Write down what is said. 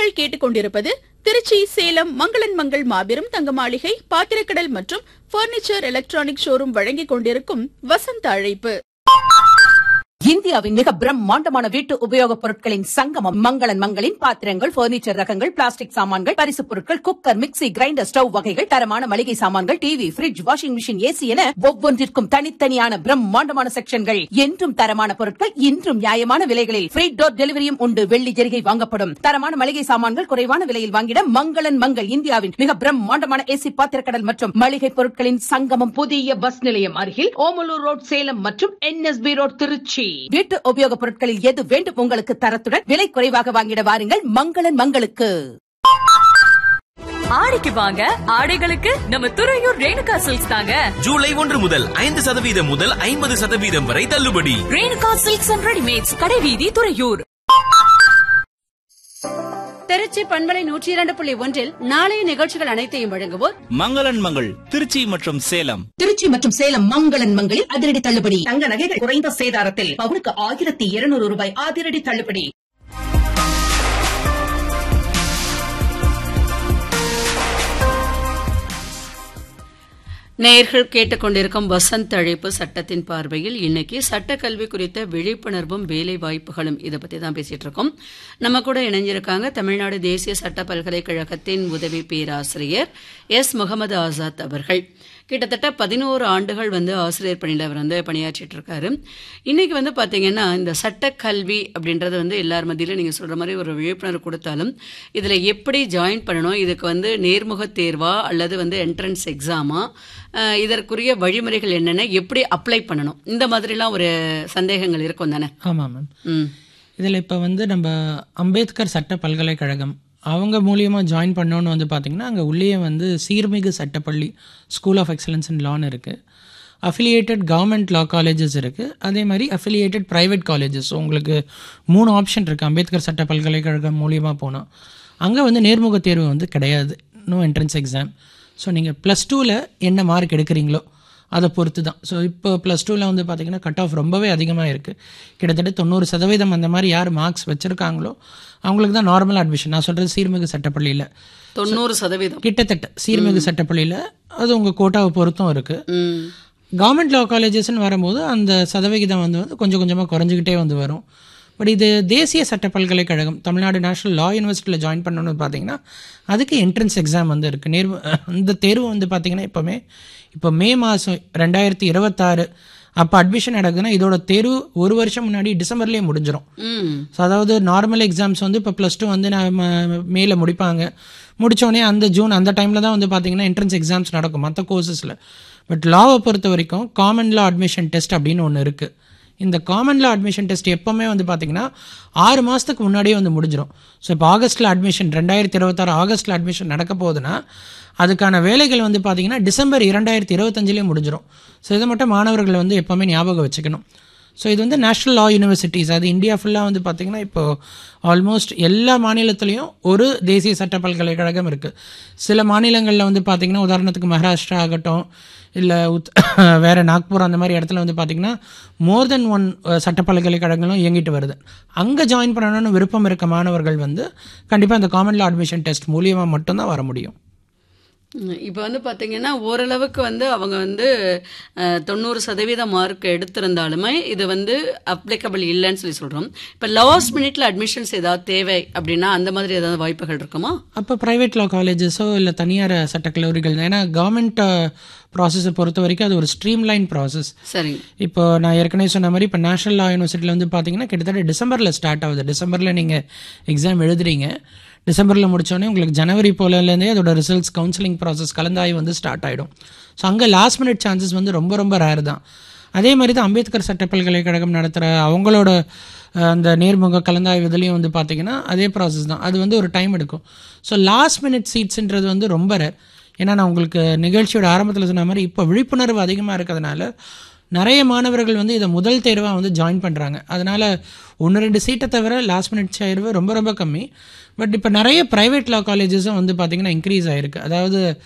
நேர்கள் கேட்டுக்கொண்டிருப்பது திருச்சி சேலம் மங்களன் மங்கள் மாபெரும் தங்க மாளிகை பாத்திரக்கடல் மற்றும் பர்னிச்சர் எலக்ட்ரானிக் ஷோரூம் வழங்கிக் கொண்டிருக்கும் வசந்த அழைப்பு இந்தியாவின் மிக பிரம்மாண்டமான வீட்டு உபயோகப் பொருட்களின் சங்கமம் மங்களன் மங்களின் பாத்திரங்கள் பர்னிச்சர் ரகங்கள் பிளாஸ்டிக் சாமான்கள் பரிசுப் பொருட்கள் குக்கர் மிக்ஸி கிரைண்டர் ஸ்டவ் வகைகள் தரமான மளிகை சாமான்கள் TV fridge washing machine AC என ஒவ்வொன்றிற்கும் தனித்தனியான பிரம்மாண்டமான செக்ஷன்கள் என்றும் தரமான பொருட்கள் இன்றும் நியாயமான விலைகளில் ஃப்ரீ டோர் டெலிவரியும் உண்டு வெள்ளி ஜெரிகை வாங்கப்படும் தரமான மளிகை சாமான்கள் குறைவான விலையில் வாங்கிட மங்களன் மங்கள் இந்தியாவின் மிக பிரம்மாண்டமான ஏசி பாத்திரக்கடல் மற்றும் மளிகை பொருட்களின் சங்கமம் புதிய பஸ் நிலையம் அருகில் ஓமலூர் ரோட் சேலம் மற்றும் என்எஸ்பி ரோட் திருச்சி வீட்டு உபயோகப் பொருட்களில் எது வேண்டும் உங்களுக்கு தரத்துடன் விலை குறைவாக வாங்கிட வாருங்கள் மங்களன் மங்களுக்கு ஆடிக்கு வாங்க ஆடைகளுக்கு நம்ம துறையூர் ரேணுகா சில்க்ஸ் தாங்க ஜூலை ஒன்று முதல் ஐந்து சதவீதம் முதல் ஐம்பது சதவீதம் வரை தள்ளுபடி ரேணுகா சில்க்ஸ் அண்ட் ரெடிமேட்ஸ் கடைவீதி துறையூர் திருச்சி பண்பலை நூற்றி இரண்டு புள்ளி ஒன்றில் நாளைய நிகழ்ச்சிகள் அனைத்தையும் வழங்குவோர் மங்களன் மங்கள் திருச்சி மற்றும் சேலம் திருச்சி மற்றும் சேலம் மங்களன் மங்களில் அதிரடி தள்ளுபடி தங்க நகைகள் குறைந்த சேதாரத்தில் பவுனுக்கு ஆயிரத்தி இருநூறு ரூபாய் அதிரடி தள்ளுபடி நேயர்கள் கேட்டுக்கொண்டிருக்கும் வசந்த் அழைப்பு சட்டத்தின் பார்வையில் இன்னைக்கு சட்டக்கல்வி குறித்த விழிப்புணர்வும் வேலை வாய்ப்புகளும் இதை பத்தி தான் பேசிட்டு இருக்கோம் நம்ம கூட இணைஞ்சிருக்காங்க தமிழ்நாடு தேசிய சட்ட பல்கலைக்கழகத்தின் உதவி பேராசிரியர் எஸ் முகமது ஆசாத் அவர்கள் கிட்டத்தட்ட பதினோரு ஆண்டுகள் வந்து ஆசிரியர் பணியில் அவர் வந்து பணியாற்றிட்டு இருக்காரு இன்னைக்கு வந்து பாத்தீங்கன்னா இந்த சட்டக்கல்வி அப்படின்றது வந்து எல்லார் மத்தியிலும் நீங்க சொல்ற மாதிரி ஒரு விழிப்புணர்வு கொடுத்தாலும் இதுல எப்படி ஜாயின் பண்ணணும் இதுக்கு வந்து நேர்முக தேர்வா அல்லது வந்து என்ட்ரன்ஸ் எக்ஸாமா அஹ், இதற்குரிய வழிமுறைகள் என்னென்ன எப்படி அப்ளை பண்ணணும் இந்த மாதிரிலாம் ஒரு சந்தேகங்கள் இருக்கும் தானே ஆமாம் மேம் ம் இதில் இப்போ வந்து நம்ம அம்பேத்கர் சட்ட பல்கலைக்கழகம் அவங்க மூலியமாக ஜாயின் பண்ணோன்னு வந்து பார்த்திங்கன்னா அங்கே உள்ளேயே வந்து சீர்மிகு சட்டப்பள்ளி ஸ்கூல் ஆஃப் எக்ஸலன்ஸ் இன் லான்னு இருக்குது அஃபிலியேட்டட் கவர்மெண்ட் லா காலேஜஸ் இருக்குது அதே மாதிரி அஃபிலியேட்டட் ப்ரைவேட் காலேஜஸ் உங்களுக்கு மூணு ஆப்ஷன் இருக்குது அம்பேத்கர் சட்ட பல்கலைக்கழகம் மூலியமாக போனால் அங்கே வந்து நேர்முக தேர்வு வந்து கிடையாது நோ என்ட்ரன்ஸ் எக்ஸாம் ஸோ நீங்கள் ப்ளஸ் டூவில் என்ன மார்க் எடுக்கிறீங்களோ அதை பொறுத்து தான் ஸோ இப்போ ப்ளஸ் டூவில் வந்து பார்த்திங்கன்னா கட் ஆஃப் ரொம்பவே அதிகமாக இருக்குது கிட்டத்தட்ட தொண்ணூறு சதவீதம் அந்த மாதிரி யார் மார்க்ஸ் வச்சுருக்காங்களோ அவங்களுக்கு தான் நார்மல் அட்மிஷன் நான் சொல்கிறது சீர்மிகு சட்டப்பள்ளியில் தொண்ணூறு சதவீதம் கிட்டத்தட்ட சீர்மிகு சட்டப்பள்ளியில் அது உங்கள் கோட்டாவை பொறுத்தும் இருக்குது ம் கவர்மெண்ட் லா காலேஜஸ்னு வரும்போது அந்த சதவிகிதம் வந்து வந்து கொஞ்சம் கொஞ்சமாக குறைஞ்சிக்கிட்டே வந்து வரும் பட் இது தேசிய சட்ட பல்கலைக்கழகம் தமிழ்நாடு நேஷனல் லா யூனிவர்சிட்டியில் ஜாயின் பண்ணணும்னு பார்த்தீங்கன்னா அதுக்கு என்ட்ரன்ஸ் எக்ஸாம் வந்து இருக்குது நேர்வு இந்த தேர்வு வந்து பார்த்தீங்கன்னா இப்போமே இப்போ மே மாதம் ரெண்டாயிரத்தி இருபத்தாறு அப்போ அட்மிஷன் நடக்குதுன்னா இதோட தேர்வு ஒரு வருஷம் முன்னாடி டிசம்பர்லேயே முடிஞ்சிடும் ம் ஸோ அதாவது நார்மல் எக்ஸாம்ஸ் வந்து இப்போ ப்ளஸ் டூ வந்து நம்ம மேல முடிப்பாங்க முடித்தோடனே அந்த ஜூன் அந்த டைமில் தான் வந்து பார்த்தீங்கன்னா என்ட்ரன்ஸ் எக்ஸாம்ஸ் நடக்கும் மற்ற கோர்சஸில் பட் லாவை பொறுத்த வரைக்கும் காமன் லா அட்மிஷன் டெஸ்ட் அப்படின்னு ஒன்று இருக்குது இந்த காமன் லா அட்மிஷன் டெஸ்ட் எப்போவுமே வந்து பார்த்தீங்கன்னா ஆறு மாதத்துக்கு முன்னாடியே வந்து முடிஞ்சிடும் ஸோ இப்போ ஆகஸ்ட்டில் அட்மிஷன் ரெண்டாயிரத்தி இருபத்தாறு ஆகஸ்ட்டில் அட்மிஷன் நடக்க போகுதுன்னா அதுக்கான வேலைகள் வந்து பார்த்தீங்கன்னா டிசம்பர் இரண்டாயிரத்தி இருபத்தஞ்சிலே முடிஞ்சிடும் ஸோ இதை மட்டும் மாணவர்கள் வந்து எப்போவுமே ஞாபகம் வச்சுக்கணும் ஸோ இது வந்து நேஷ்னல் லா யூனிவர்சிட்டிஸ் அது இந்தியா ஃபுல்லாக வந்து பார்த்திங்கன்னா இப்போது ஆல்மோஸ்ட் எல்லா மாநிலத்துலேயும் ஒரு தேசிய சட்ட பல்கலைக்கழகம் இருக்குது சில மாநிலங்களில் வந்து பார்த்திங்கன்னா உதாரணத்துக்கு மகாராஷ்டிரா ஆகட்டும் இல்லை உத் வேறு நாக்பூர் அந்த மாதிரி இடத்துல வந்து பார்த்திங்கன்னா மோர் தென் ஒன் சட்ட பல்கலைக்கழகங்களும் இயங்கிட்டு வருது அங்கே ஜாயின் பண்ணணும்னு விருப்பம் இருக்க மாணவர்கள் வந்து கண்டிப்பாக அந்த காமன் லா அட்மிஷன் டெஸ்ட் மூலியமாக மட்டும்தான் வர முடியும் இப்போ வந்து பார்த்தீங்கன்னா ஓரளவுக்கு வந்து அவங்க வந்து அஹ், தொண்ணூறு சதவீத மார்க் எடுத்திருந்தாலுமே இது வந்து அப்ளிகபிள் இல்லைன்னு சொல்லி சொல்கிறோம் இப்போ லாஸ்ட் மினிட்ல அட்மிஷன்ஸ் ஏதாவது தேவை அப்படின்னா அந்த மாதிரி ஏதாவது வாய்ப்புகள் இருக்குமா அப்போ ப்ரைவேட் லா காலேஜஸோ இல்லை தனியார் சட்டக்கல்லூரிகள் ஏன்னா கவர்மெண்ட் ப்ராசஸை பொறுத்த வரைக்கும் அது ஒரு ஸ்ட்ரீம்லைன் ப்ராசஸ் சரிங்க இப்போ நான் ஏற்கனவே சொன்ன மாதிரி இப்போ நேஷனல் லா யூனிவர்சிட்டியில் வந்து பார்த்தீங்கன்னா கிட்டத்தட்ட டிசம்பரில் ஸ்டார்ட் ஆகுது டிசம்பரில் நீங்கள் எக்ஸாம் எழுதுறீங்க டிசம்பரில் முடிச்சோடனே உங்களுக்கு ஜனவரி போலலேருந்தே அதோட ரிசல்ட்ஸ் கவுன்சிலிங் ப்ராசஸ் கலந்தாய்வு வந்து ஸ்டார்ட் ஆகிடும் ஸோ அங்கே லாஸ்ட் மினிட் சான்சஸ் வந்து ரொம்ப ரொம்ப ரேர் தான் அதே மாதிரி தான் அம்பேத்கர் சட்ட பல்கலைக்கழகம் நடத்துகிற அவங்களோட அஹ், அந்த நேர்முக கலந்தாய்வு இதுலேயும் வந்து பார்த்தீங்கன்னா அதே ப்ராசஸ் தான் அது வந்து ஒரு டைம் எடுக்கும் ஸோ லாஸ்ட் மினிட் சீட்ஸ்ன்றது வந்து ரொம்ப ரேர் ஏன்னா நான் உங்களுக்கு நிகழ்ச்சியோட ஆரம்பத்தில் சொன்ன மாதிரி இப்போ விழிப்புணர்வு அதிகமாக இருக்கிறதுனால நிறைய மாணவர்கள் வந்து இதை முதல் தேர்வாக வந்து ஜாயின் பண்ணுறாங்க அதனால் ஒன்று ரெண்டு சீட்டை தவிர லாஸ்ட் மினிட் சேர்வு ரொம்ப ரொம்ப கம்மி பட் இப்போ நிறைய ப்ரைவேட் லா காலேஜஸும் வந்து பார்த்திங்கன்னா இன்க்ரீஸ் ஆகிருக்கு அதாவது